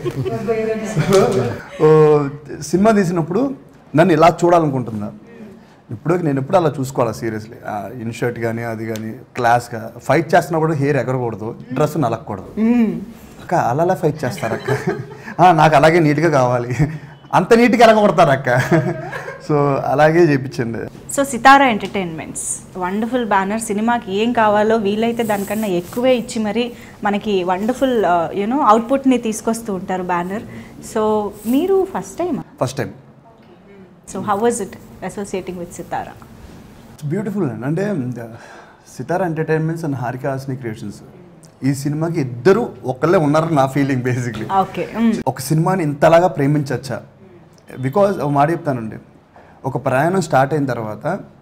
ఓ, సినిమా తీసినప్పుడు నన్ను ఇలా చూడాలనుకుంటున్నా ఇప్పుడు నేను ఎప్పుడు అలా చూసుకోవాలి సీరియస్లీ ఇన్షర్ట్ కానీ అది కానీ క్లాస్గా ఫైట్ చేస్తున్నప్పుడు హెయిర్ ఎగరకూడదు డ్రెస్ నలగకూడదు అక్క అలా అలా ఫైట్ చేస్తారు అక్క ఆ, నాకు అలాగే నీట్గా కావాలి అంత నీట్గా ఎలగొడతారు అక్క సో అలాగే చేయించండి so Sithara Entertainments wonderful banner సినిమాకి ఏం కావాలో వీలైతే దానికన్నా ఎక్కువే ఇచ్చి మరి మనకి వండర్ఫుల్ యూనో అవుట్పుట్ని తీసుకొస్తూ ఉంటారు బ్యానర్ సో మీరు first time first time so how was it associating with Sithara it's beautiful అండి అంటే Sithara Entertainments and Haarika Hassine Creations ఈ సినిమాకి ఇద్దరు ఒక్కళ్ళే ఉన్నారు నా ఫీలింగ్ బేసిక్లీ ఓకే ఒక సినిమాని ఇంతలాగా ప్రేమించచ్చా బికాజ్ ఒక మాట చెప్తానండి ఒక ప్రయాణం స్టార్ట్ అయిన తర్వాత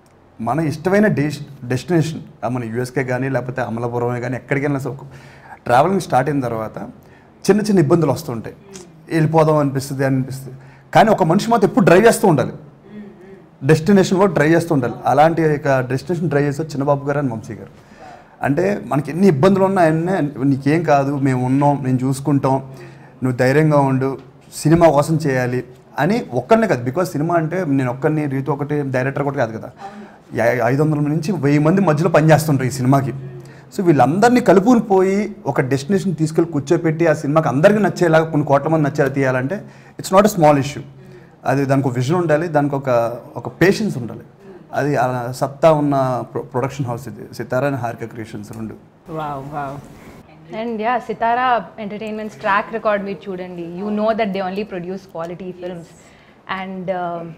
మన ఇష్టమైన డెస్ డెస్టినేషన్ మన యూఎస్కే కానీ లేకపోతే అమలాపురమే కానీ ఎక్కడికైనా సరే ఒక ట్రావెలింగ్ స్టార్ట్ అయిన తర్వాత చిన్న చిన్న ఇబ్బందులు వస్తుంటాయి వెళ్ళిపోదాం అనిపిస్తుంది అనిపిస్తుంది కానీ ఒక మనిషి మాత్రం ఎప్పుడు డ్రైవ్ చేస్తూ ఉండాలి డెస్టినేషన్ కూడా డ్రైవ్ చేస్తూ ఉండాలి అలాంటి ఒక డెస్టినేషన్ డ్రైవ్ చేస్తారు చిన్నబాబు గారు అండ్ వంశీ గారు అంటే మనకి ఎన్ని ఇబ్బందులు ఉన్నా అన్నీ నీకేం కాదు మేము ఉన్నాం నేను చూసుకుంటాం నువ్వు ధైర్యంగా ఉండు సినిమా కోసం చేయాలి అని ఒక్కరినే కాదు బికాజ్ సినిమా అంటే నేను ఒక్కరిని రీతి ఒకటి డైరెక్టర్ ఒకటి కాదు కదా ఐ- ఐదు వందల నుంచి వెయ్యి మంది మధ్యలో పనిచేస్తుంటారు ఈ సినిమాకి సో వీళ్ళందరినీ కలుపుకుని పోయి ఒక డెస్టినేషన్ తీసుకెళ్ళి కూర్చోపెట్టి ఆ సినిమాకి అందరికీ నచ్చేలాగా కొన్ని కోట్ల మంది నచ్చేలా తీయాలంటే it's not a small issue అది దానికి ఒక విజన్ ఉండాలి దానికి ఒక ఒక పేషెన్స్ ఉండాలి అది ఆ సత్తా ఉన్న ప్రొ- ప్రొడక్షన్ హౌస్ ఇది సితారా అండ్ హారిక క్రియేషన్స్ రెండు wow wow and yeah Sithara Entertainments track record మీరు చూడండి you know that they only produce quality films and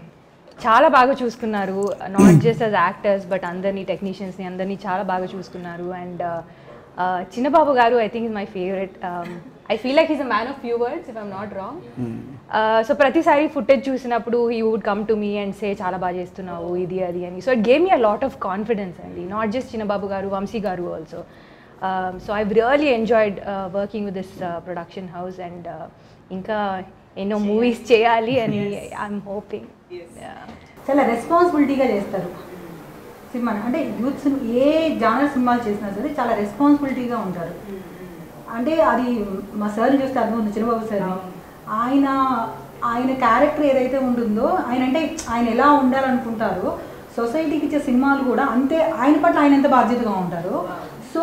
చాలా బాగా చూసుకున్నారు not just as actors but అందరినీ టెక్నీషియన్స్ని అందరినీ చాలా బాగా చూసుకున్నారు and Chinnababu garu I think is my favourite I feel like is a man of few words if I'm not wrong so ప్రతిసారి ఫుటేజ్ చూసినప్పుడు he would come to me and say చాలా బాగా చేస్తున్నావు ఇది అది అని so it gave me a lot of confidence అండి not just Chinnababu garu Vamsi garu also so I really enjoyed working with this production house and ఇంకా ఎన్నో మూవీస్ చేయాలి అని ఐఎమ్ హోపింగ్ చాలా రెస్పాన్సిబిలిటీగా చేస్తారు సినిమాని అంటే యూత్ సినిమా ఏ జానర్ సినిమాలు చేసినా సరే చాలా రెస్పాన్సిబిలిటీగా ఉంటారు అంటే అది మా సార్ చూస్తే అర్థం ఉంది చిన్నబాబు సార్ ఆయన ఆయన క్యారెక్టర్ ఏదైతే ఉంటుందో ఆయన అంటే ఆయన ఎలా ఉండాలనుకుంటారో సొసైటీకి ఇచ్చే సినిమాలు కూడా అంతే ఆయన పట్ల ఆయన ఎంత బాధ్యతగా ఉంటారు సో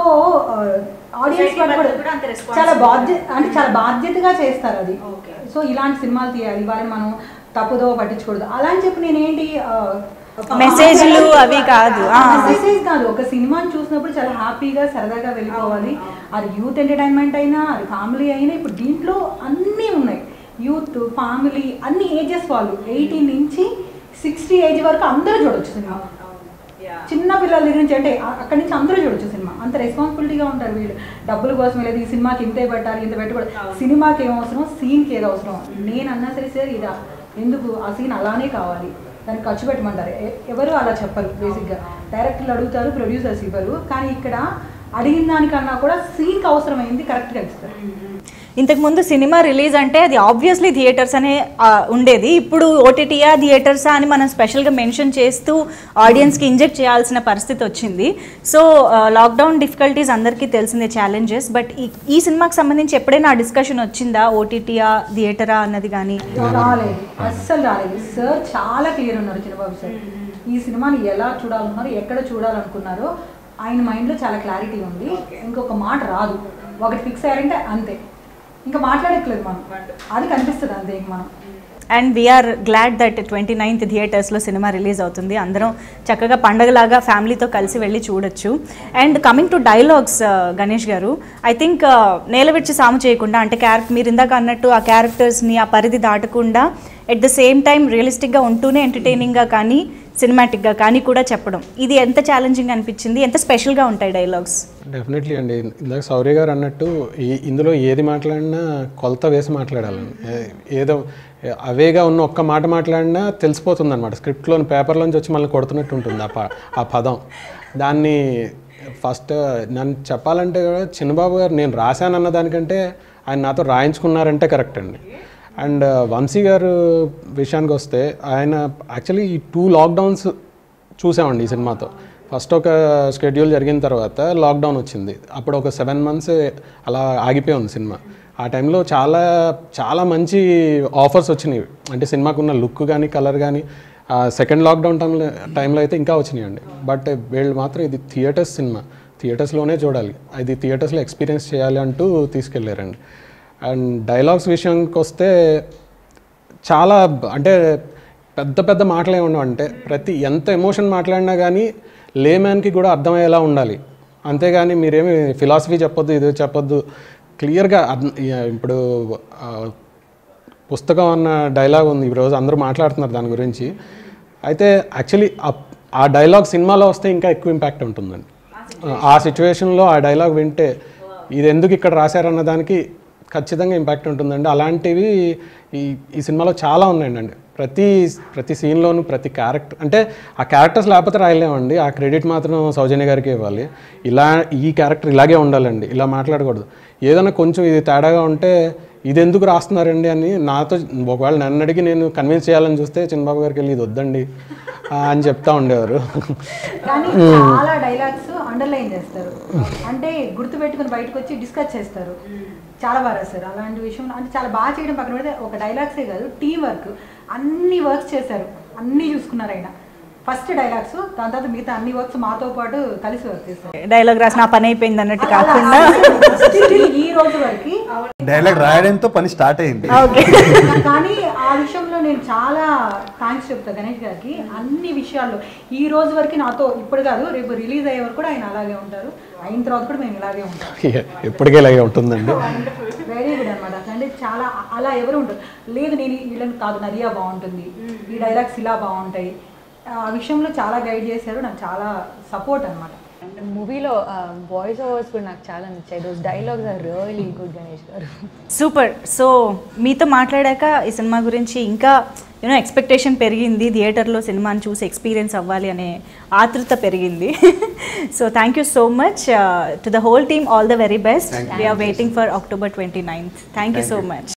ఆడియన్స్ Society పట్ల పట్ల కూడా కూడా అంత responsibility. చాలా బాధ్యత అంటే చాలా బాధ్యతగా చేస్తారు అది సో ఇలాంటి సినిమాలు తీయాలి వాళ్ళని మనం తప్పుదో పట్టించకూడదు అలా అని చెప్పి నేనేంటి ఆ, మెసేజ్లు అవి కాదు ఆ. మెసేజ్ కాదు ఒక సినిమాని చూసినప్పుడు చాలా హ్యాపీగా సరదాగా వెళ్ళిపోవాలి అది యూత్ ఎంటర్టైన్మెంట్ అయినా అది ఫ్యామిలీ అయినా ఇప్పుడు దీంట్లో అన్నీ ఉన్నాయి యూత్ ఫ్యామిలీ అన్ని ఏజెస్ వాళ్ళు ఎయిటీన్ నుంచి సిక్స్టీ ఏజ్ వరకు అందరూ చూడొచ్చు సినిమా చిన్న పిల్లల దగ్గర నుంచి అంటే అ- అక్కడి నుంచి అందరూ చూడొచ్చు సినిమా అంత రెస్పాన్సిబిలిటీగా ఉంటారు వీళ్ళు డబ్బుల కోసం లేదు ఈ సినిమాకి ఇంతే పెట్టాలి ఇంత పెట్టకూడదు సినిమాకి ఏం అవసరం సీన్కి ఏది అవసరం నేను అన్నా సరే సార్ ఇదా ఎందుకు ఆ సీన్ అలానే కావాలి దానికి ఖర్చు పెట్టమంటారు ఎ- ఎవరు అలా చెప్పరు బేసిక్గా డైరెక్టర్లు అడుగుతారు ప్రొడ్యూసర్స్ ఇవ్వరు కానీ ఇక్కడ అడిగిన దానికన్నా కూడా సీన్కి అవసరమైంది కరెక్ట్గా ఇస్తారు ఇంతకుముందు సినిమా రిలీజ్ అంటే అది ఆబ్వియస్లీ థియేటర్స్ అనే ఆ, ఉండేది ఇప్పుడు ఓటీటీయా థియేటర్సా అని మనం స్పెషల్గా మెన్షన్ చేస్తూ ఆడియన్స్కి ఇంజెక్ట్ చేయాల్సిన పరిస్థితి వచ్చింది సో లాక్డౌన్ డిఫికల్టీస్ అందరికీ తెలిసిందే ఛాలెంజెస్ బట్ ఈ ఈ సినిమాకి సంబంధించి ఎప్పుడైనా ఆ డిస్కషన్ వచ్చిందా ఓటీటీయా థియేటరా అన్నది కానీ రాలేదు అస్సలు రాలేదు సార్ చాలా క్లియర్ ఉన్నారు చిన్నబాబు సార్ ఈ సినిమాని ఎలా చూడాలన్నారు ఎక్కడ చూడాలనుకున్నారో ఆయన మైండ్లో చాలా క్లారిటీ ఉంది ఇంకొక మాట రాదు ఒకటి ఫిక్స్ అయ్యారంటే అంతే ఇంకా మాట్లాడట్లేదు మనం అది కనిపిస్తుంది అంతే ఇంక మనం and we're glad that twenty ninth థియేటర్స్లో సినిమా రిలీజ్ అవుతుంది అందరం చక్కగా పండగలాగా ఫ్యామిలీతో కలిసి వెళ్ళి చూడొచ్చు and coming to dialogues Ganesh garu I think నేల విడిచి సాము చేయకుండా అంటే క్యారెక్టర్ మీరు ఇందాక అన్నట్టు ఆ క్యారెక్టర్స్ని ఆ పరిధి దాటకుండా ఎట్ ద సేమ్ టైం రియలిస్టిక్గా ఉంటూనే ఎంటర్టైనింగ్గా కానీ సినిమాటిక్గా కానీ కూడా చెప్పడం ఇది ఎంత ఛాలెంజింగ్ అనిపించింది ఎంత స్పెషల్గా ఉంటాయి డైలాగ్స్ డెఫినెట్లీ అండి ఇందాక సౌర్య గారు అన్నట్టు ఈ ఇందులో ఏది మాట్లాడినా కొలత వేసి మాట్లాడాలండి ఏ- ఏదో ఏ- అవేగా ఉన్న ఒక్క మాట మాట్లాడినా తెలిసిపోతుంది అనమాట స్క్రిప్ట్లోని పేపర్లోంచి వచ్చి మళ్ళీ కొడుతున్నట్టు ఉంటుంది ఆ ప ఆ పదం దాన్ని ఫస్ట్ నన్ను చెప్పాలంటే కూడా చిన్నబాబు గారు నేను రాశాను అన్న దానికంటే ఆయన నాతో రాయించుకున్నారంటే కరెక్ట్ అండి అండ్ వంశీ గారు విషయానికి వస్తే ఆయన యాక్చువల్లీ ఈ టూ లాక్డౌన్స్ చూసామండి ఈ సినిమాతో ఫస్ట్ ఒక షెడ్యూల్ జరిగిన తర్వాత లాక్డౌన్ వచ్చింది అప్పుడు ఒక సెవెన్ మంత్స్ అలా ఆగిపోయి ఉంది సినిమా ఆ టైంలో చాలా చాలా మంచి ఆఫర్స్ వచ్చినాయి అంటే సినిమాకు ఉన్న లుక్ కానీ కలర్ కానీ సెకండ్ లాక్డౌన్ టైంలో టైంలో అయితే ఇంకా వచ్చినాయండి బట్ వీళ్ళు మాత్రం ఇది థియేటర్స్ సినిమా థియేటర్స్లోనే చూడాలి ఇది థియేటర్స్లో ఎక్స్పీరియన్స్ చేయాలి అంటూ తీసుకెళ్ళారండి అండ్ డైలాగ్స్ విషయానికి వస్తే చాలా బ- అంటే పెద్ద పెద్ద మాటలు ఏమి ఉండవు అంటే ప్రతి ఎంత ఎమోషన్ మాట్లాడినా కానీ లేమ్యాన్కి కూడా అర్థమయ్యేలా ఉండాలి అంతేగాని మీరేమి ఫిలాసఫీ చెప్పొద్దు ఇది చెప్పొద్దు క్లియర్గా ఇప్పుడు ఆ, పుస్తకం అన్న డైలాగ్ ఉంది ఈరోజు అందరూ మాట్లాడుతున్నారు దాని గురించి అయితే యాక్చువల్లీ ఆ డైలాగ్ సినిమాలో వస్తే ఇంకా ఎక్కువ ఇంపాక్ట్ ఉంటుందండి ఆ సిచ్యువేషన్లో ఆ డైలాగ్ వింటే ఇది ఎందుకు ఇక్కడ రాశారన్న దానికి ఖచ్చితంగా ఇంపాక్ట్ ఉంటుందండి అలాంటివి ఈ ఈ సినిమాలో చాలా ఉన్నాయండి ప్రతి ప్రతి సీన్లోనూ ప్రతి క్యారెక్టర్ అంటే ఆ క్యారెక్టర్స్ లేకపోతే రాయలేమండి ఆ క్రెడిట్ మాత్రం సౌజన్య గారికి ఇవ్వాలి ఇలా ఈ క్యారెక్టర్ ఇలాగే ఉండాలండి ఇలా మాట్లాడకూడదు ఏదైనా కొంచెం ఇది తేడాగా ఉంటే ఇది ఎందుకు రాస్తున్నారండి అని నాతో ఒకవేళ నన్ను అడిగి నేను కన్విన్స్ చేయాలని చూస్తే చిన్నబాబు గారికి వెళ్ళి ఇది వద్దండి ఆ, అని చెప్తా ఉండేవారు కానీ చాలా డైలాగ్స్ అండర్లైన్ చేస్తారు అంటే గుర్తు పెట్టుకుని బయటకు వచ్చి డిస్కస్ చేస్తారు చాలా బాగా రాస్తారు అలాంటి విషయం అంటే చాలా బాగా చేయడం పక్కన పెడితే ఒక డైలాగ్సే కాదు టీం వర్క్ అన్ని వర్క్స్ చేశారు అన్ని చూసుకున్నారు ఆయన ఫస్ట్ డైలాగ్స్ దాని తర్వాత మిగతా అన్ని వర్క్స్ మాతో పాటు కలిసి వర్క్ చేస్తారు డైలాగ్ రాసిన ఆ పని అయిపోయింది అన్నట్టు కాకుండా Still ఈ రోజు వరకు డైలాగ్ రాయడంతో పని స్టార్ట్ అయింది ఓకే కానీ ఆ విషయంలో నేను చాలా థ్యాంక్స్ చెప్తా గణేష్ గారికి అన్ని విషయాల్లో ఈ రోజు వరకు నాతో ఇప్పుడు కాదు రేపు రిలీజ్ అయ్యే వరకు కూడా ఆయన అలాగే ఉంటారు అయిన తర్వాత కూడా మేము ఇలాగే ఉంటాం ఎప్పటికీ ఇలాగే ఉంటుందండి వెరీ గుడ్ అనమాట అంటే చాలా అలా ఎవరు ఉంటారు లేదు నేను వీళ్ళని కాదు నదియా బాగుంటుంది ఈ డైలాగ్స్ ఇలా బాగుంటాయి ఆ విషయంలో చాలా గైడ్ చేశారు నాకు చాలా సపోర్ట్ అనమాట మూవీలో వాయిస్ ఓవర్స్ కూడా నాకు చాలా నచ్చాయి those dialogues are really good Ganesh garu super so మీతో మాట్లాడాక ఈ సినిమా గురించి ఇంకా యూనో ఎక్స్పెక్టేషన్ పెరిగింది థియేటర్లో సినిమాని చూసి ఎక్స్పీరియన్స్ అవ్వాలి అనే ఆతృత పెరిగింది so thank you so much to the whole team all the very best we're waiting for October twenty ninth thank you so much